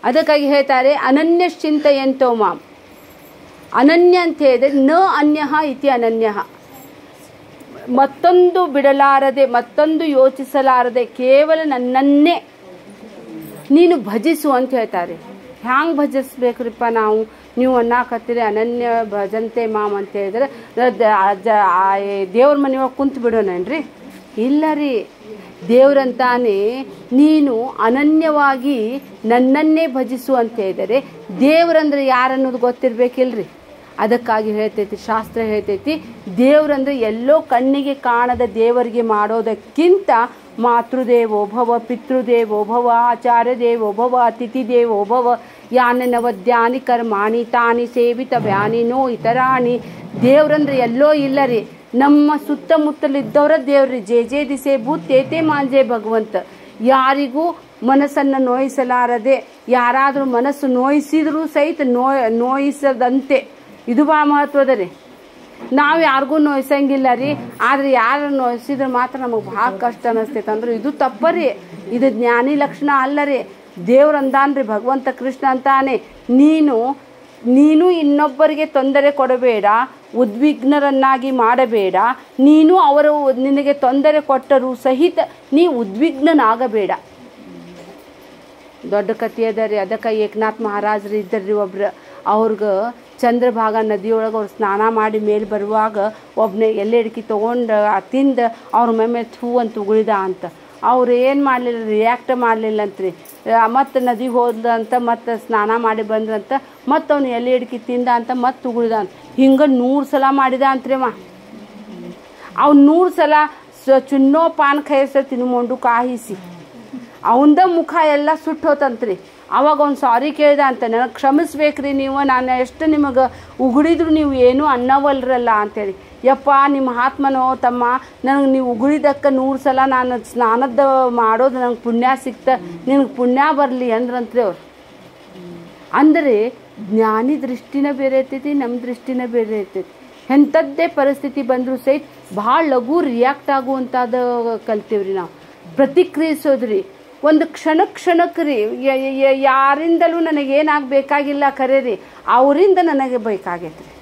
ಅದಕ್ಕಾಗಿ ಹೇಳ್ತಾರೆ ಅನನ್ಯ ಚಿಂತೆಯಂತೋ ಮಾಂ ಅನನ್ಯ ಅಂತ ಹೇಳಿದ್ರೆ ನ ಅನ್ಯ ಇತಿ ಅನನ್ಯ ಮತ್ತೊಂದು ಬಿಡಲಾರದೆ ಮತ್ತೊಂದು ಯೋಚಿಸಲಾರದೆ ಕೇವಲ ನನ್ನನ್ನೇ ನೀನು ಭಜಿಸು ಅಂತ ಹೇಳ್ತಾರೆ ಹ್ಯಾಂಗೆ ಭಜಿಸ್ಬೇಕ್ರಿಪ್ಪ ನಾವು ನೀವು ಅನ್ನಾಕತ್ತೀರಿ ಅನನ್ಯ ಭಜಂತೆ ಮಾಮ್ ಅಂತ ಹೇಳಿದ್ರೆ ದೇವ್ರ ಮನೆ ಒಳಗೆ ಕುಂತು ಬಿಡೋಣನ್ರಿ ಇಲ್ಲ ರೀ ದೇವ್ರಂತಾನೆ ನೀನು ಅನನ್ಯವಾಗಿ ನನ್ನನ್ನೇ ಭಜಿಸು ಅಂತ ಹೇಳಿದರೆ ದೇವ್ರಂದ್ರೆ ಯಾರನ್ನೋದು ಗೊತ್ತಿರ್ಬೇಕಿಲ್ರಿ ಅದಕ್ಕಾಗಿ ಹೇಳ್ತೈತಿ ಶಾಸ್ತ್ರ ಹೇಳ್ತೈತಿ ದೇವ್ರಂದ್ರೆ ಎಲ್ಲೋ ಕಣ್ಣಿಗೆ ಕಾಣದ ದೇವರಿಗೆ ಮಾಡೋದಕ್ಕಿಂತ ಮಾತೃದೇವೋಭವ ಪಿತೃದೇವೋಭವ ಆಚಾರ್ಯ ದೇವೋಭವ ಅತಿಥಿ ದೇವೋಭವ ಯಾನ ನವದ್ಯಾನಿ ಕರ್ಮಾಣಿ ತಾನಿ ಸೇವಿತ ವ್ಯಾನಿನೋ ಇತರಾಣಿ ದೇವ್ರಂದ್ರೆ ಎಲ್ಲೋ ಇಲ್ಲ ರೀ ನಮ್ಮ ಸುತ್ತಮುತ್ತಲಿದ್ದವರ ದೇವ್ರಿ ಜೇ ಜೇ ದಿಸೆ ಭೂತ್ ತೇತೆ ಮಾಂಜೆ ಭಗವಂತ ಯಾರಿಗೂ ಮನಸ್ಸನ್ನು ನೋಯಿಸಲಾರದೆ ಯಾರಾದರೂ ಮನಸ್ಸು ನೋಯಿಸಿದರೂ ಸಹಿತ ನೋಯ್ ನೋಯಿಸದಂತೆ ಇದು ಭಾಳ ಮಹತ್ವದ ರೀ ನಾವು ಯಾರಿಗೂ ನೋಯ್ಸಂಗಿಲ್ಲ ರೀ ಆದ್ರೆ ಯಾರು ನೋಯಿಸಿದ್ರೆ ಮಾತ್ರ ನಮಗೆ ಭಾಳ ಕಷ್ಟ ಅನಿಸ್ತೈತೆ ಅಂದ್ರೆ ಇದು ತಪ್ಪರಿ ಇದು ಜ್ಞಾನಿ ಲಕ್ಷಣ ಅಲ್ಲ ರೀ ದೇವ್ರು ಅಂದಾನ್ರಿ ಭಗವಂತ ಕೃಷ್ಣ ಅಂತಾನೆ ನೀನು ನೀನು ಇನ್ನೊಬ್ಬರಿಗೆ ತೊಂದರೆ ಕೊಡಬೇಡ ಉದ್ವಿಗ್ನರನ್ನಾಗಿ ಮಾಡಬೇಡ ನೀನು ಅವರು ನಿನಗೆ ತೊಂದರೆ ಕೊಟ್ಟರೂ ಸಹಿತ ನೀ ಉದ್ವಿಗ್ನನಾಗಬೇಡ ದೊಡ್ಡ ಕಥೆ ಅದ ರೀ ಅದಕ್ಕೆ ಏಕನಾಥ್ ಮಹಾರಾಜರು ಇದ್ದರ್ರಿ ಒಬ್ರು ಅವ್ರಿಗೆ ಚಂದ್ರಭಾಗ ನದಿಯೊಳಗೆ ಅವ್ರು ಸ್ನಾನ ಮಾಡಿ ಮೇಲೆ ಬರುವಾಗ ಒಬ್ಬನೇ ಎಲೆ ಅಡಿಕೆ ತೊಗೊಂಡು ತಿಂದು ಅವ್ರ ಮೇಲೆ ಥೂ ಅಂತ ಉಗುಳಿದ ಅಂತ ಅವ್ರು ಏನು ಮಾಡಲಿಲ್ಲ ರಿಯಾಕ್ಟ್ ಮಾಡಲಿಲ್ಲ ಅಂತ್ರಿ ಮತ್ತು ನದಿಗೆ ಹೋದ ಅಂತ ಮತ್ತು ಸ್ನಾನ ಮಾಡಿ ಬಂದ್ರಂತ ಮತ್ತು ಅವ್ನು ಎಲೆ ಅಡಿಕೆ ತಿಂದ ಅಂತ ಮತ್ತು ಉಗುಳಿದ ಅಂತ ಹಿಂಗೆ ನೂರು ಸಲ ಮಾಡಿದ ಅಂತ್ರಿ ಅವ ಅವ್ನು ನೂರು ಸಲ ಸ ಚುನ್ನೋ ಪಾನ್ ಖಾಯಿಸ ತಿನ್ಕೊಂಡು ಕಾಯಿಸಿ ಅವಂದ ಮುಖ ಎಲ್ಲ ಸುಟ್ಟು ಹೋತಂತ್ರಿ ಅವಾಗ ಅವ್ನು ಸಾರಿ ಕೇಳ್ದ ಅಂತ ನನಗೆ ಕ್ಷಮಿಸ್ಬೇಕ್ರಿ ನೀವು ನಾನು ಎಷ್ಟು ನಿಮಗೆ ಉಗುಳಿದ್ರು ನೀವು ಏನೂ ಅನ್ನವಲ್ರಲ್ಲ ಅಂತೇಳಿ ಯಪ್ಪ ನಿಮ್ಮ ಆತ್ಮನೋ ತಮ್ಮ ನನಗೆ ನೀವು ಉಗುಳಿದಕ್ಕೆ ನೂರು ಸಲ ನಾನು ಸ್ನಾನದ ಮಾಡೋದು ನಂಗೆ ಪುಣ್ಯ ಸಿಕ್ತ ನಿನಗೆ ಪುಣ್ಯ ಬರಲಿ ಅಂದ್ರಂತ್ರಿ ಅವ್ರು ಅಂದರೆ ಜ್ಞಾನಿ ದೃಷ್ಟಿನ ಬೇರೆ ಇರ್ತೈತಿ ನಮ್ಮ ದೃಷ್ಟಿನ ಬೇರೆ ಇರ್ತೈತಿ ಎಂಥದ್ದೇ ಪರಿಸ್ಥಿತಿ ಬಂದರೂ ಸಹಿತ ಭಾಳ ಲಘು ರಿಯಾಕ್ಟ್ ಆಗುವಂಥದ್ದು ಕಲ್ತೀವ್ರಿ ನಾವು ಪ್ರತಿಕ್ರಿಯಿಸೋದ್ರಿ ಒಂದು ಕ್ಷಣ ಕ್ಷಣಕ್ಕೆ ರೀ ಯ- ಯ- ಯಾರಿಂದಲೂ ನನಗೇನಾಗಬೇಕಾಗಿಲ್ಲ ಖರೆ ರೀ ಅವರಿಂದ ನನಗೆ ಬೇಕಾಗೈತೆ ರೀ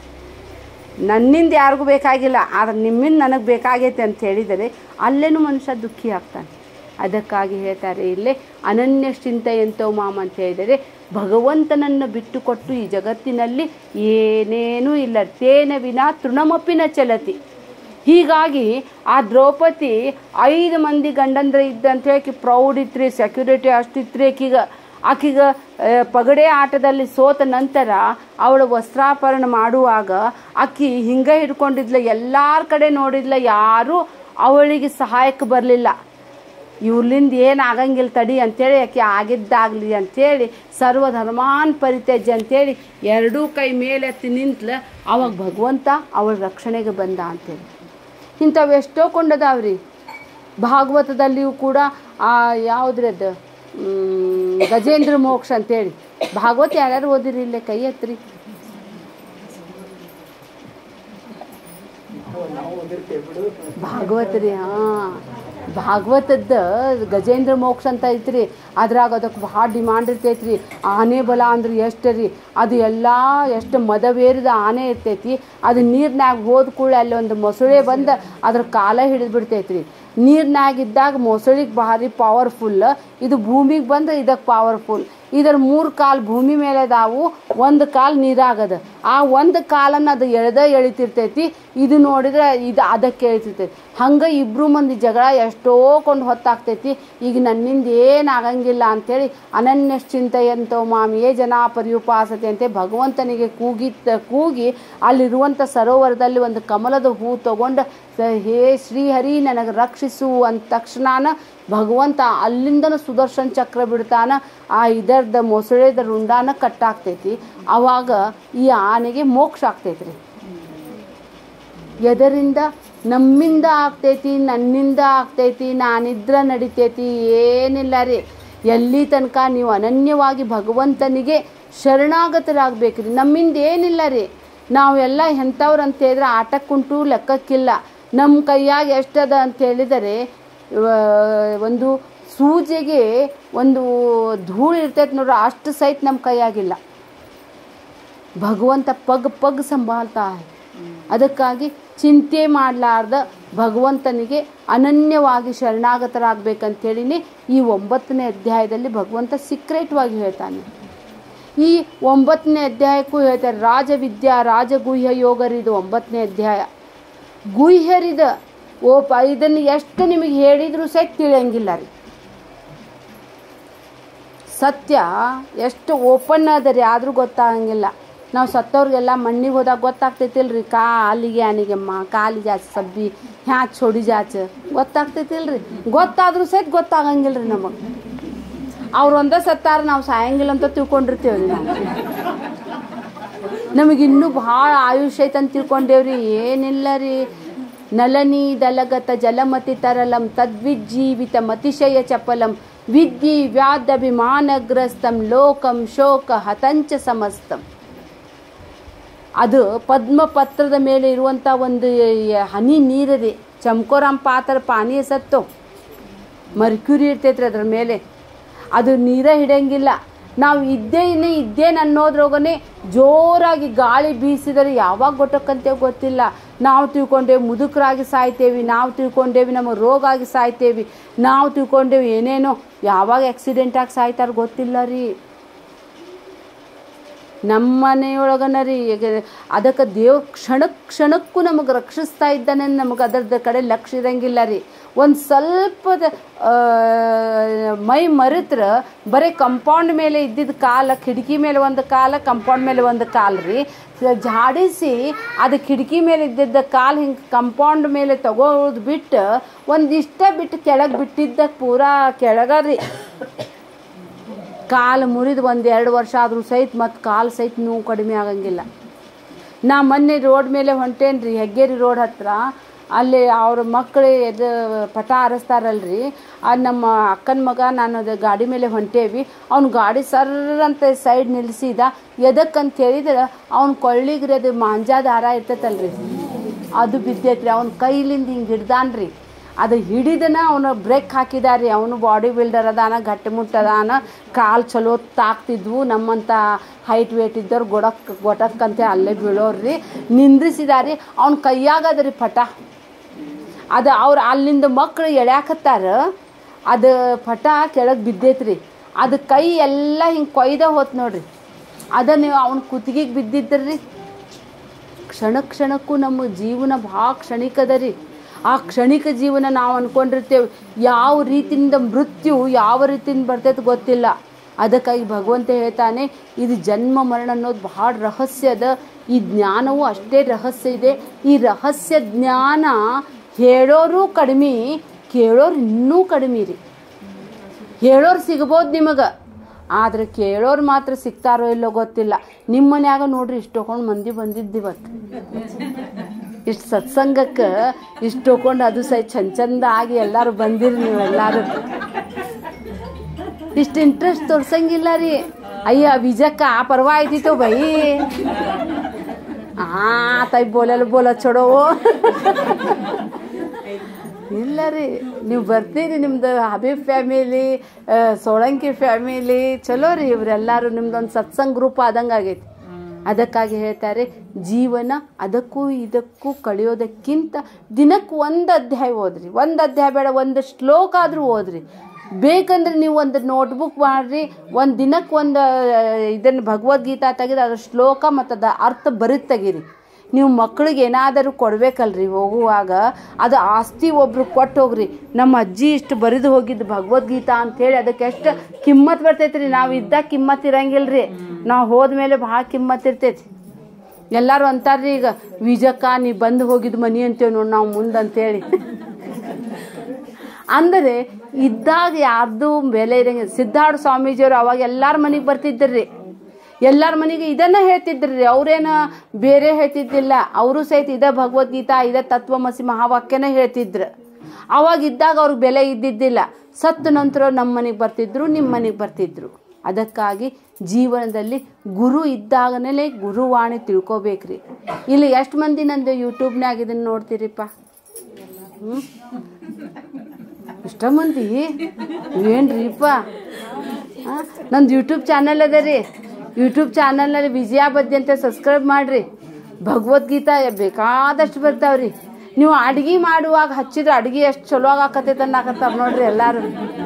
ನನ್ನಿಂದ ಯಾರಿಗೂ ಬೇಕಾಗಿಲ್ಲ ಆದ್ರೆ ನಿಮ್ಮಿಂದ ನನಗೆ ಬೇಕಾಗೈತೆ ಅಂತ ಹೇಳಿದರೆ ಅಲ್ಲೇನೂ ಮನುಷ್ಯ ದುಃಖಿ ಆಗ್ತಾನೆ ಅದಕ್ಕಾಗಿ ಹೇಳ್ತಾರೆ ಇಲ್ಲೇ ಅನನ್ಯ ಚಿಂತೆಯಂತೋ ಮಾಮ ಅಂತ ಹೇಳಿದರೆ ಭಗವಂತನನ್ನು ಬಿಟ್ಟುಕೊಟ್ಟು ಈ ಜಗತ್ತಿನಲ್ಲಿ ಏನೇನೂ ಇಲ್ಲ ತೇನ ವಿನ ತೃಣಮಪಿನ ಚಲತಿ ಹೀಗಾಗಿ ಆ ದ್ರೌಪದಿ ಐದು ಮಂದಿ ಗಂಡಂದ್ರ ಇದ್ದಂತ ಹೇಳಿ ಪ್ರೌಡ್ ಇತ್ರಿ ಸೆಕ್ಯೂರಿಟಿ ಅಷ್ಟಿತ್ರಿ ಆಕಿಗ ಆಕಿಗ ಆ, ಪಗಡೆ ಆಟದಲ್ಲಿ ಸೋತ ನಂತರ ಅವಳು ವಸ್ತ್ರಾಪರಣ ಮಾಡುವಾಗ ಆಕಿ ಹಿಂಗೆ ಹಿಡ್ಕೊಂಡಿದ್ಲ ಎಲ್ಲಾರ ಕಡೆ ನೋಡಿದ್ಲ ಯಾರೂ ಅವಳಿಗೆ ಸಹಾಯಕ್ಕೆ ಬರಲಿಲ್ಲ ಇವ್ರಲಿಂದ ಏನು ಆಗಂಗಿಲ್ಲ ತಡಿ ಅಂತೇಳಿ ಆಕೆ ಆಗಿದ್ದಾಗಲಿ ಅಂಥೇಳಿ ಸರ್ವಧರ್ಮಾನ್ ಪರಿತ್ಯಜ್ಯ ಅಂತೇಳಿ ಎರಡೂ ಕೈ ಮೇಲೆತ್ತಿ ನಿಂತ್ಲ ಅವಾಗ ಭಗವಂತ ಅವಳ ರಕ್ಷಣೆಗೆ ಬಂದ ಅಂತೇಳಿ ಇಂಥವು ಎಷ್ಟೋ ಕೊಂಡದಾವ್ರಿ ಭಾಗವತದಲ್ಲಿಯೂ ಕೂಡ ಆ ಯಾವುದ್ರಿ ಅದು ಮ್, ಗಜೇಂದ್ರ ಮೋಕ್ಷ ಅಂತೇಳಿ ಭಾಗವತ ಯಾರ್ಯಾರು ಓದಿರಿ ಇಲ್ಲೇ ಕೈ ಎತ್ರಿ ಭಾಗವತ ರೀ ಹಾಂ ಭಾಗವತದ ಗಜೇಂದ್ರ ಮೋಕ್ಷ ಅಂತ ಐತ್ರಿ ಅದ್ರಾಗ ಅದಕ್ಕೆ ಭಾಳ ಡಿಮಾಂಡ್ ಇರ್ತೈತ್ರಿ ಆನೆ ಬಲ ಅಂದ್ರೆ ಎಷ್ಟು ರೀ ಅದು ಎಲ್ಲ ಎಷ್ಟು ಮದವೇರಿದ ಆನೆ ಇರ್ತೈತಿ ಅದು ನೀರ್ನ್ಯಾಗ ಹೋದ ಕೂಡಲೇ ಅಲ್ಲಿ ಒಂದು ಮೊಸಳೆ ಬಂದು ಅದ್ರ ಕಾಲ ಹಿಡಿದು ಬಿಡ್ತೈತ್ರಿ ನೀರ್ನ್ಯಾಗ ಇದ್ದಾಗ ಮೊಸಳಿಗೆ ಭಾರಿ ಪವರ್ಫುಲ್ ಇದು ಭೂಮಿಗೆ ಬಂದ್ರೆ ಇದಕ್ಕೆ ಪವರ್ಫುಲ್ ಇದರ ಮೂರು ಕಾಲು ಭೂಮಿ ಮೇಲೆ ಅದಾವು ಒಂದು ಕಾಲು ನೀರಾಗದ ಆ ಒಂದು ಕಾಲನ್ನು ಅದು ಎಳ್ದ ಎಳಿತಿರ್ತೈತಿ ಇದು ನೋಡಿದ್ರೆ ಇದು ಅದಕ್ಕೆ ಎಳಿತಿರ್ತೈತಿ ಹಂಗೆ ಇಬ್ಬರು ಮಂದಿ ಜಗಳ ಎಷ್ಟೋ ಕೊಂಡು ಹೊತ್ತಾಗ್ತೈತಿ ಈಗ ನನ್ನಿಂದ ಏನು ಆಗಂಗಿಲ್ಲ ಅಂಥೇಳಿ ಅನನ್ಯಶ್ಚಿಂತೆಯಂತೋ ಮಾಮಿಯೇ ಜನ ಪರ್ಯುಪಾಸತೆ ಅಂತೆ ಭಗವಂತನಿಗೆ ಕೂಗಿ ಕೂಗಿ ಅಲ್ಲಿರುವಂಥ ಸರೋವರದಲ್ಲಿ ಒಂದು ಕಮಲದ ಹೂ ತಗೊಂಡು ಸ- ಹೇ ಶ್ರೀಹರಿ ನನಗೆ ರಕ್ಷಿಸು ಅಂದ ತಕ್ಷಣನ ಭಗವಂತ ಅಲ್ಲಿಂದನ ಸುದರ್ಶನ್ ಚಕ್ರ ಬಿಡ್ತಾನ ಆ ಇದರ್ದ ಮೊಸಳೆದ ರುಂಡಾನ ಕಟ್ಟಾಗ್ತೈತಿ ಅವಾಗ ಈ ಆನೆಗೆ ಮೋಕ್ಷ ಆಗ್ತೈತಿ ರೀ ಎದರಿಂದ ನಮ್ಮಿಂದ ಆಗ್ತೈತಿ ನನ್ನಿಂದ ಆಗ್ತೈತಿ ನಾನಿದ್ರ ನಡಿತೈತಿ ಏನಿಲ್ಲ ರೀ ಎಲ್ಲಿ ತನಕ ನೀವು ಅನನ್ಯವಾಗಿ ಭಗವಂತನಿಗೆ ಶರಣಾಗತರಾಗಬೇಕ್ರಿ ನಮ್ಮಿಂದ ಏನಿಲ್ಲ ರೀ ನಾವೆಲ್ಲ ಎಂಥವ್ರು ಅಂತ ಹೇಳಿದ್ರೆ ಆಟಕ್ಕುಂಟು ಲೆಕ್ಕಕ್ಕಿಲ್ಲ ನಮ್ಮ ಕೈಯಾಗ ಎಷ್ಟದ ಅಂತ ಹೇಳಿದರೆ ಆ, ಒಂದು ಸೂಜಿಗೆ ಒಂದು ಧೂಳು ಇರ್ತೈತೆ ನೋಡ್ರಿ ಅಷ್ಟು ಸಹಿತ ನಮ್ಮ ಕೈಯಾಗಿಲ್ಲ ಭಗವಂತ ಪಗ್ ಪಗ್ ಸಂಭಾಳ್ತಾ ಅದಕ್ಕಾಗಿ ಚಿಂತೆ ಮಾಡಲಾರ್ದ ಭಗವಂತನಿಗೆ ಅನನ್ಯವಾಗಿ ಶರಣಾಗತರಾಗಬೇಕಂತೇಳಿನೇ ಈ ಒಂಬತ್ತನೇ ಅಧ್ಯಾಯದಲ್ಲಿ ಭಗವಂತ ಸೀಕ್ರೆಟ್ವಾಗಿ ಹೇಳ್ತಾನೆ ಈ ಒಂಬತ್ತನೇ ಅಧ್ಯಾಯಕ್ಕೂ ಹೇಳ್ತಾರೆ ರಾಜವಿದ್ಯಾ ರಾಜಗುಹ್ಯ ಯೋಗರಿದು ಒಂಬತ್ತನೇ ಅಧ್ಯಾಯ ಗುಹ್ಯರಿದ ಓಪ ಇದನ್ನು ಎಷ್ಟು ನಿಮಗೆ ಹೇಳಿದರೂ ಸಹಿತ ತಿಳಿಯಂಗಿಲ್ಲ ರೀ ಸತ್ಯ ಎಷ್ಟು ಓಪನ್ ಅದ ರೀ ಆದರೂ ಗೊತ್ತಾಗಂಗಿಲ್ಲ ನಾವು ಸತ್ತವ್ರಿಗೆಲ್ಲ ಮಣ್ಣಿಗೆ ಹೋದಾಗ ಗೊತ್ತಾಗ್ತೈತಿಲ್ರಿ ಕಾಲಿಗೆ ಅನಿಗೆಮ್ಮ ಕಾಲಿಗೆ ಆಚೆ ಸಬ್ಬಿ ಹ್ಯಾಚ್ ಹೊಡಿ ಜಾಚ ಗೊತ್ತಾಗ್ತೈತಿಲ್ರಿ ಗೊತ್ತಾದ್ರೂ ಸಹಿತ ಗೊತ್ತಾಗಂಗಿಲ್ಲ ರೀ ನಮಗೆ ಅವ್ರು ಒಂದೇ ಸತ್ತಾರ ನಾವು ಸಾಯಂಗಿಲ್ಲ ಅಂತ ತಿಳ್ಕೊಂಡಿರ್ತೀವಿ ನಾವು ನಮಗೆ ಇನ್ನೂ ಭಾಳ ಆಯುಷ್ಯ ಐತೆ ಅಂತ ತಿಳ್ಕೊಂಡೇವ್ರಿ ಏನಿಲ್ಲ ರೀ ನಲನಿ ದಲಗತ ಜಲಮತಿ ತರಲಂ ತದ್ವಿಜ್ಜೀವಿತ ಮತಿಶಯ ಚಪಲಂ ವಿದ್ಯಿ ವ್ಯಾಧಭಿಮಾನಗ್ರಸ್ತಂ ಲೋಕಂ ಶೋಕ ಹತಂಚ ಸಮಸ್ತಂ ಅದು ಪದ್ಮಪತ್ರದ ಮೇಲೆ ಇರುವಂಥ ಒಂದು ಹನಿ ನೀರಿದೆ ಚಮ್ಕೋರಾಮ್ ಪಾತ್ರ ಪಾನಿ ಸತ್ತು ಮರ್ಕ್ಯೂರಿ ಇರ್ತೈತ್ರಿ ಅದ್ರ ಮೇಲೆ ಅದು ನೀರೇ ಹಿಡಿಯಂಗಿಲ್ಲ ನಾವು ಇದ್ದೇನೆ ಇದ್ದೇನೆ ಅನ್ನೋದ್ರೊಳಗನೆ ಜೋರಾಗಿ ಗಾಳಿ ಬೀಸಿದರೆ ಯಾವಾಗ ಗೊಟ್ಟಕ್ಕಂತೇವೆ ಗೊತ್ತಿಲ್ಲ ನಾವು ತಿಳ್ಕೊಂಡೇವಿ ಮುದುಕರಾಗಿ ಸಾಯ್ತೇವಿ ನಾವು ತಿಳ್ಕೊಂಡೇವಿ ನಮಗೆ ರೋಗ ಆಗಿ ಸಾಯ್ತೇವಿ ನಾವು ತಿಳ್ಕೊಂಡೇವಿ ಏನೇನೋ ಯಾವಾಗ ಆಕ್ಸಿಡೆಂಟ್ ಆಗಿ ಸಾಯ್ತಾರ ಗೊತ್ತಿಲ್ಲ ರೀ ನಮ್ಮ ಮನೆಯೊಳಗನ ರೀ ಈಗ ಅದಕ್ಕೆ ದೇವ್ ಕ್ಷಣ ಕ್ಷಣಕ್ಕೂ ನಮಗೆ ರಕ್ಷಿಸ್ತಾ ಇದ್ದಾನೆ ನಮಗೆ ಅದರದ ಕಡೆ ಲಕ್ಷ್ಯ ಇರಂಗಿಲ್ಲ ರೀ ಒಂದು ಸ್ವಲ್ಪದ ಆ, ಮೈ ಮರೆತ್ರ ಬರೀ ಕಂಪೌಂಡ್ ಮೇಲೆ ಇದ್ದಿದ್ದ ಕಾಲ ಕಿಟಕಿ ಮೇಲೆ ಒಂದು ಕಾಲ ಕಂಪೌಂಡ್ ಮೇಲೆ ಒಂದು ಕಾಲು ರೀ ಜಾಡಿಸಿ ಅದು ಕಿಟಕಿ ಮೇಲೆ ಇದ್ದಿದ್ದ ಕಾಲು ಹಿಂಗೆ ಕಂಪೌಂಡ್ ಮೇಲೆ ತಗೋದು ಬಿಟ್ಟು ಒಂದಿಷ್ಟ ಬಿಟ್ಟು ಕೆಳಗೆ ಬಿಟ್ಟಿದ್ದ ಪೂರಾ ಕೆಳಗ ರೀ ಕಾಲು ಮುರಿದು ಒಂದು ಎರಡು ವರ್ಷ ಆದರೂ ಸಹಿತ ಮತ್ತು ಕಾಲು ಸಹಿತ ನೋವು ಕಡಿಮೆ ಆಗಂಗಿಲ್ಲ ನಾ ಮೊನ್ನೆ ರೋಡ್ ಮೇಲೆ ಹೊಂಟೇನಿ ರೀ ಹೆಗ್ಗೇರಿ ರೋಡ್ ಹತ್ರ ಅಲ್ಲಿ ಅವ್ರ ಮಕ್ಕಳು ಎದು ಪಟ ಆರಿಸ್ತಾರಲ್ರಿ ಅದು ನಮ್ಮ ಅಕ್ಕನ ಮಗ ನಾನು ಅದು ಗಾಡಿ ಮೇಲೆ ಹೊಂಟೇವಿ ಅವ್ನು ಗಾಡಿ ಸರ್ರ ಅಂತ ಸೈಡ್ ನಿಲ್ಲಿಸಿದ ಎದಕ್ಕಂತ ಹೇಳಿದ್ರೆ ಅವ್ನ ಕೊಳ್ಳಿಗ್ರಿ ಅದು ಮಾಂಜಾ ದಾರ ಇರ್ತೈತಲ್ರಿ ಅದು ಬಿದ್ದೈತ್ರಿ ಅವ್ನ ಕೈಲಿಂದ ಹಿಂಗೆ ಹಿಡ್ದಾನ್ರಿ ಅದು ಹಿಡಿದನ ಅವನು ಬ್ರೇಕ್ ಹಾಕಿದಾರಿ ಅವನು ಬಾಡಿ ಬಿಲ್ಡರ್ ಅದಾನ ಗಟ್ಟಿಮುಟ್ಟು ಅದಾನ ಕಾಲು ಚಲೋ ತಾಕ್ತಿದ್ವು ನಮ್ಮಂಥ ಹೈಟ್ ವೇಟ್ ಇದ್ದವ್ರು ಗೊಡಕ್ ಗೊಟಕ್ಕಂತೆ ಅಲ್ಲೇ ಬೀಳೋರ್ರಿ ನಿಂದ್ರಿಸಿದಾರಿ ಅವ್ನ ಕೈಯಾಗದ್ರಿ ಪಟ ಅದು ಅವ್ರು ಅಲ್ಲಿಂದ ಮಕ್ಕಳು ಎಳ್ಯಾಕತ್ತಾರ ಅದು ಪಟ ಕೆಳಗೆ ಬಿದ್ದೈತ್ರಿ ಅದು ಕೈ ಎಲ್ಲ ಹಿಂಗೆ ಕೊಯ್ದ ಹೋತ್ ನೋಡ್ರಿ ಅದನ್ನು ಅವ್ನ ಕುತ್ತಿಗೆಗೆ ಬಿದ್ದಿದ್ದರ್ರಿ ಕ್ಷಣ ಕ್ಷಣಕ್ಕೂ ನಮ್ಮ ಜೀವನ ಭಾಳ ಕ್ಷಣಿಕದ ರೀ ಆ ಕ್ಷಣಿಕ ಜೀವನ ನಾವು ಅಂದ್ಕೊಂಡಿರ್ತೇವೆ ಯಾವ ರೀತಿಯಿಂದ ಮೃತ್ಯು ಯಾವ ರೀತಿಯಿಂದ ಬರ್ತೈತೆ ಗೊತ್ತಿಲ್ಲ ಅದಕ್ಕಾಗಿ ಭಗವಂತ ಹೇಳ್ತಾನೆ ಇದು ಜನ್ಮ ಮರಣ ಅನ್ನೋದು ಬಹಳ ರಹಸ್ಯ ಅದ ಈ ಜ್ಞಾನವೂ ಅಷ್ಟೇ ರಹಸ್ಯ ಇದೆ ಈ ರಹಸ್ಯ ಜ್ಞಾನ ಹೇಳೋರು ಕಡಿಮೆ ಕೇಳೋರು ಇನ್ನೂ ಕಡಿಮೆ ರೀ ಹೇಳೋರು ಸಿಗ್ಬೋದು ನಿಮಗೆ ಆದ್ರೆ ಕೇಳೋರು ಮಾತ್ರ ಸಿಗ್ತಾರೋ ಇಲ್ಲೋ ಗೊತ್ತಿಲ್ಲ ನಿಮ್ಮ ಮನ್ಯಾಗ ನೋಡ್ರಿ ಇಷ್ಟು ತೊಗೊಂಡು ಮಂದಿ ಬಂದಿದ್ದು ಇವತ್ತು ಇಷ್ಟು ಸತ್ಸಂಗಕ್ಕೆ ಇಷ್ಟು ತೊಗೊಂಡು ಅದು ಸಹ ಚಂದ ಚಂದ ಆಗಿ ಎಲ್ಲರೂ ಬಂದಿರಿ ನೀವೆಲ್ಲರೂ ಇಷ್ಟು ಇಂಟ್ರೆಸ್ಟ್ ತೋರ್ಸಂಗಿಲ್ಲ ರೀ ಅಯ್ಯ ವಿಜಕ್ಕ ಆ ಪರ್ವ ಆಯ್ತಿತ್ತು ಬೈ ಆ ತೈ ಬೋಲಲು ಬೋಲ ಚೊಡೋ ಇಲ್ಲ ರೀ ನೀವು ಬರ್ತೀರಿ ನಿಮ್ದು ಹಬೀಬ್ ಫ್ಯಾಮಿಲಿ ಸೋಳಂಕಿ ಫ್ಯಾಮಿಲಿ ಚಲೋ ರೀ ಇವರೆಲ್ಲರೂ ನಿಮ್ದೊಂದು ಸತ್ಸಂಗ್ ಗ್ರೂಪ್ ಆದಂಗೆ ಆಗೈತಿ ಅದಕ್ಕಾಗಿ ಹೇಳ್ತಾರೆ ಜೀವನ ಅದಕ್ಕೂ ಇದಕ್ಕೂ ಕಳೆಯೋದಕ್ಕಿಂತ ದಿನಕ್ಕೆ ಒಂದು ಅಧ್ಯಾಯ ಓದ್ರಿ ಒಂದು ಅಧ್ಯಾಯ ಬೇಡ ಒಂದು ಶ್ಲೋಕ ಆದರೂ ಓದ್ರಿ ಬೇಕಂದ್ರೆ ನೀವು ಒಂದು ನೋಟ್ಬುಕ್ ಮಾಡ್ರಿ ಒಂದು ದಿನಕ್ಕೆ ಒಂದು ಇದನ್ನು ಭಗವದ್ಗೀತಾ ತೆಗೆದು ಅದ್ರ ಶ್ಲೋಕ ಮತ್ತು ಅದ ಅರ್ಥ ಬರೀದ್ ತೆಗೀರಿ ನೀವು ಮಕ್ಳಿಗೆ ಏನಾದರೂ ಕೊಡ್ಬೇಕಲ್ರಿ ಹೋಗುವಾಗ ಅದು ಆಸ್ತಿ ಒಬ್ರು ಕೊಟ್ಟು ಹೋಗ್ರಿ ನಮ್ಮ ಅಜ್ಜಿ ಇಷ್ಟು ಬರಿದು ಹೋಗಿದ್ದು ಭಗವದ್ಗೀತಾ ಅಂತೇಳಿ ಅದಕ್ಕೆ ಎಷ್ಟು ಕಿಮ್ಮತ್ ಬರ್ತೈತ್ರಿ ನಾವು ಇದ್ದಾಗ ಕಿಮ್ಮತ್ ಇರಂಗಿಲ್ರಿ ನಾವು ಹೋದ್ಮೇಲೆ ಭಾಳ ಕಿಮ್ಮತ್ ಇರ್ತೈತಿ ಎಲ್ಲರೂ ಅಂತಾರ್ರಿ ಈಗ ವಿಜಕ್ಕ ನೀ ಬಂದು ಹೋಗಿದ್ದು ಮನಿ ಅಂತೇವೆ ನೋಡಿ ನಾವು ಮುಂದೆ ಅಂತೇಳಿ ಅಂದರೆ ಇದ್ದಾಗ ಯಾರ್ದು ಬೆಲೆ ಇರಂಗಿಲ್ಲ ಸಿದ್ಧಾರ್ಥ ಸ್ವಾಮೀಜಿಯವರು ಅವಾಗ ಎಲ್ಲಾರ ಮನೆಗೆ ಬರ್ತಿದ್ರಿ ಎಲ್ಲರ ಮನೆಗೆ ಇದನ್ನ ಹೇಳ್ತಿದ್ರಿ ಅವ್ರೇನು ಬೇರೆ ಹೇಳ್ತಿದ್ದಿಲ್ಲ ಅವರು ಸಹಿತ ಇದೇ ಭಗವದ್ಗೀತಾ ಇದೇ ತತ್ವಮಸಿ ಮಹಾವಾಕ್ಯನೇ ಹೇಳ್ತಿದ್ರು ಅವಾಗ ಇದ್ದಾಗ ಅವ್ರಿಗೆ ಬೆಲೆ ಇದ್ದಿದ್ದಿಲ್ಲ ಸತ್ತ ನಂತರ ನಮ್ಮ ಮನೆಗೆ ಬರ್ತಿದ್ರು ನಿಮ್ಮ ಮನೆಗೆ ಬರ್ತಿದ್ರು ಅದಕ್ಕಾಗಿ ಜೀವನದಲ್ಲಿ ಗುರು ಇದ್ದಾಗನೇ ಗುರುವಾಣಿ ತಿಳ್ಕೊಬೇಕ್ರಿ ಇಲ್ಲಿ ಎಷ್ಟು ಮಂದಿ ನಂದು ಯೂಟ್ಯೂಬ್ನಾಗ ಇದನ್ನು ನೋಡ್ತೀರಿಪ್ಪ ಹ್ಞೂ ಇಷ್ಟ ಮಂದಿ ಏನ್ರಿಪ್ಪ ಹಾಂ ನಂದು ಯೂಟ್ಯೂಬ್ ಚಾನಲ್ ಅದ ರೀ ಯೂಟ್ಯೂಬ್ ಚಾನಲ್ನಲ್ಲಿ ವಿಜಯ ಬದ್ದಿ ಅಂತ ಸಬ್ಸ್ಕ್ರೈಬ್ ಮಾಡಿರಿ ಭಗವದ್ಗೀತಾ ಬೇಕಾದಷ್ಟು ಬರ್ತಾವ್ರಿ ನೀವು ಅಡ್ಗೆ ಮಾಡುವಾಗ ಹಚ್ಚಿದ್ರೆ ಅಡ್ಗೆ ಎಷ್ಟು ಚಲೋ ಆಗಾಕತ್ತೈತೆ ಅನ್ನಕತ್ತಾರ ನೋಡ್ರಿ ಎಲ್ಲರೂ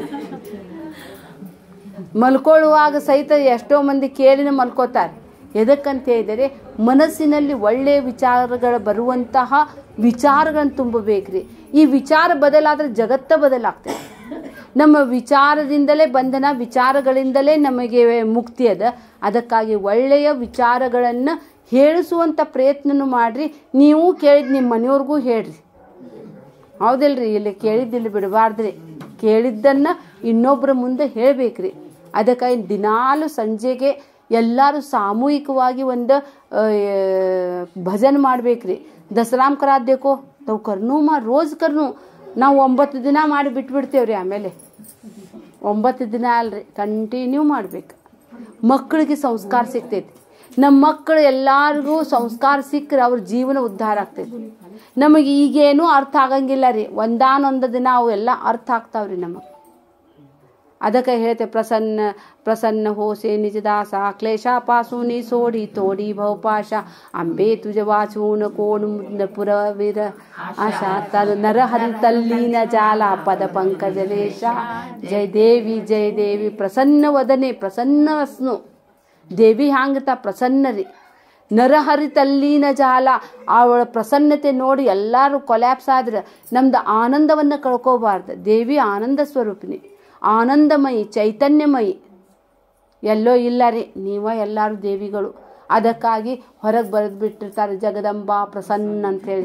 ಮಲ್ಕೊಳ್ಳುವಾಗ ಸಹಿತ ಎಷ್ಟೋ ಮಂದಿ ಕೇಳಿನ ಮಲ್ಕೋತಾರೆ ಎದಕ್ಕಂತ ಹೇಳಿದರೆ ಮನಸ್ಸಿನಲ್ಲಿ ಒಳ್ಳೆಯ ವಿಚಾರಗಳು ಬರುವಂತಹ ವಿಚಾರಗಳನ್ನು ತುಂಬಬೇಕ್ರಿ ಈ ವಿಚಾರ ಬದಲಾದರೆ ಜಗತ್ತ ಬದಲಾಗ್ತದೆ ನಮ್ಮ ವಿಚಾರದಿಂದಲೇ ಬಂಧನ ವಿಚಾರಗಳಿಂದಲೇ ನಮಗೆ ಮುಕ್ತಿ ಅದ ಅದಕ್ಕಾಗಿ ಒಳ್ಳೆಯ ವಿಚಾರಗಳನ್ನು ಹೇಳಿಸುವಂಥ ಪ್ರಯತ್ನನೂ ಮಾಡಿರಿ ನೀವು ಕೇಳಿದ ನಿಮ್ಮ ಮನೆಯವ್ರಿಗೂ ಹೇಳ್ರಿ ಹೌದಿಲ್ರಿ ಇಲ್ಲಿ ಕೇಳಿದ್ದಿಲ್ಲಿ ಬಿಡಬಾರ್ದ್ರಿ ಕೇಳಿದ್ದನ್ನು ಇನ್ನೊಬ್ಬರ ಮುಂದೆ ಹೇಳ್ಬೇಕ್ರಿ ಅದಕ್ಕಾಗಿ ದಿನಾಲು ಸಂಜೆಗೆ ಎಲ್ಲರೂ ಸಾಮೂಹಿಕವಾಗಿ ಒಂದು ಆ, ಭಜನ್ ಮಾಡ್ಬೇಕ್ರಿ ದಸರಾಮ್ ಕರಾತ್ ದೇಕೋ ತಾವು ಕರ್ನೂ ಮಾ ರೋಜ್ ಕರ್ನು ನಾವು ಒಂಬತ್ತು ದಿನ ಮಾಡಿ ಬಿಟ್ಬಿಡ್ತೇವ್ರಿ ಆಮೇಲೆ ಒಂಬತ್ತು ದಿನ ಅಲ್ರಿ ಕಂಟಿನ್ಯೂ ಮಾಡ್ಬೇಕು ಮಕ್ಕಳಿಗೆ ಸಂಸ್ಕಾರ ಸಿಗ್ತೈತಿ ನಮ್ಮ ಮಕ್ಕಳು ಎಲ್ಲರಿಗೂ ಸಂಸ್ಕಾರ ಸಿಕ್ಕರೆ ಅವ್ರ ಜೀವನ ಉದ್ಧಾರ ಆಗ್ತೈತಿ ನಮಗೆ ಈಗೇನೂ ಅರ್ಥ ಆಗಂಗಿಲ್ಲ ರೀ ಒಂದಾನೊಂದು ದಿನ ಅವು ಎಲ್ಲ ಅರ್ಥ ಆಗ್ತಾವ್ರಿ ನಮಗೆ ಅದಕ್ಕೆ ಹೇಳ್ತೆ ಪ್ರಸನ್ನ ಪ್ರಸನ್ನ ಹೋಸೆ ನಿಜದಾಸ ಕ್ಲೇಶ ಪಾಸುನಿ ಸೋಡಿ ತೋಡಿ ಭವಪಾಶ ಅಂಬೆ ತುಜ ವಾಚೂನ ಕೋಣು ಪುರವೀರ ಆಶಾ ತದ ನರಹರಿ ತಲ್ಲೀನ ಜಾಲ ಪದ ಪಂಕಜಲೇಶ ಜಯ ದೇವಿ ಜಯ ದೇವಿ ಪ್ರಸನ್ನ ವದನೆ ಪ್ರಸನ್ನ ವಸ್ನು ದೇವಿ ಹ್ಯಾಂಗತ ಪ್ರಸನ್ನ ರೀ ನರಹರಿ ತಲ್ಲೀನ ಜಾಲ ಅವಳ ಪ್ರಸನ್ನತೆ ನೋಡಿ ಎಲ್ಲರೂ ಕೊಲ್ಯಾಪ್ಸ್ ಆದ್ರೆ ನಮ್ದು ಆನಂದವನ್ನು ಕಳ್ಕೋಬಾರ್ದು ದೇವಿ ಆನಂದ ಸ್ವರೂಪಿಣಿ ಆನಂದಮಯಿ ಚೈತನ್ಯಮಯಿ ಎಲ್ಲೋ ಇಲ್ಲ ರೀ ನೀವ ಎಲ್ಲರೂ ದೇವಿಗಳು ಅದಕ್ಕಾಗಿ ಹೊರಗೆ ಬರೆದು ಬಿಟ್ಟಿರ್ತಾರೆ ಜಗದಂಬಾ ಪ್ರಸನ್ನ ಅಂತೇಳಿ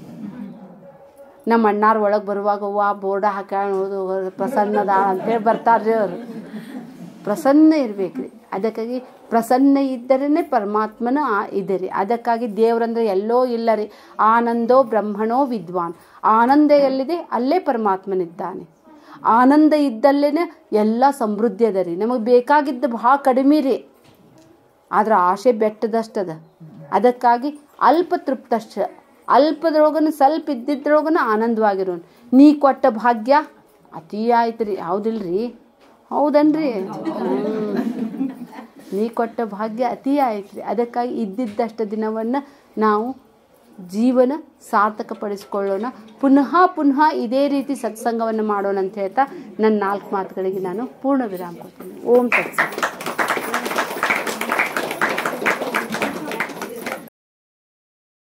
ನಮ್ಮ ಅಣ್ಣಾರು ಒಳಗೆ ಬರುವಾಗ ವಾ ಬೋರ್ಡ ಹಾಕ್ಯಾಳೋದು ಪ್ರಸನ್ನದ ಅಂತೇಳಿ ಬರ್ತಾರ್ರಿ ಅವರು ಪ್ರಸನ್ನ ಇರ್ಬೇಕ್ರಿ ಅದಕ್ಕಾಗಿ ಪ್ರಸನ್ನ ಇದ್ದರೇ ಪರಮಾತ್ಮನ ಇದೆ ರೀ ಅದಕ್ಕಾಗಿ ದೇವರಂದ್ರೆ ಎಲ್ಲೋ ಇಲ್ಲ ರೀ ಆನಂದೋ ಬ್ರಹ್ಮಣೋ ವಿದ್ವಾನ್ ಆನಂದ ಎಲ್ಲಿದೆ ಅಲ್ಲೇ ಪರಮಾತ್ಮನಿದ್ದಾನೆ ಆನಂದ ಇದ್ದಲ್ಲೇ ಎಲ್ಲ ಸಮೃದ್ಧಿ ಅದ ರೀ ನಮಗೆ ಬೇಕಾಗಿದ್ದು ಭಾಳ ಕಡಿಮೆ ರೀ ಆದ್ರೆ ಆಸೆ ಬೆಟ್ಟದಷ್ಟದ ಅದಕ್ಕಾಗಿ ಅಲ್ಪ ತೃಪ್ತಷ್ಟ ಅಲ್ಪದೊಳಗನ ಸ್ವಲ್ಪ ಇದ್ದಿದ್ರೊಳಗನ ಆನಂದವಾಗಿರೋನು ನೀ ಕೊಟ್ಟ ಭಾಗ್ಯ ಅತಿ ಆಯ್ತು ರೀ ಹೌದಿಲ್ರಿ ಹೌದನ್ರಿ ಹ್ಮ್. ನೀ ಕೊಟ್ಟ ಭಾಗ್ಯ ಅತಿ ಆಯ್ತು ರೀ ಅದಕ್ಕಾಗಿ ಇದ್ದಿದ್ದಷ್ಟು ದಿನವನ್ನು ನಾವು ಜೀವನ ಸಾರ್ಥಕಪಡಿಸ್ಕೊಳ್ಳೋಣ ಪುನಃ ಪುನಃ ಇದೇ ರೀತಿ ಸತ್ಸಂಗವನ್ನು ಮಾಡೋಣ ಅಂತ ಹೇಳ್ತಾ ನನ್ನ ನಾಲ್ಕು ಮಾತುಗಳಿಗೆ ನಾನು ಪೂರ್ಣ ವಿರಾಮ ಕೊಡ್ತೀನಿ ಓಂ ಸತ್ಸಂಗ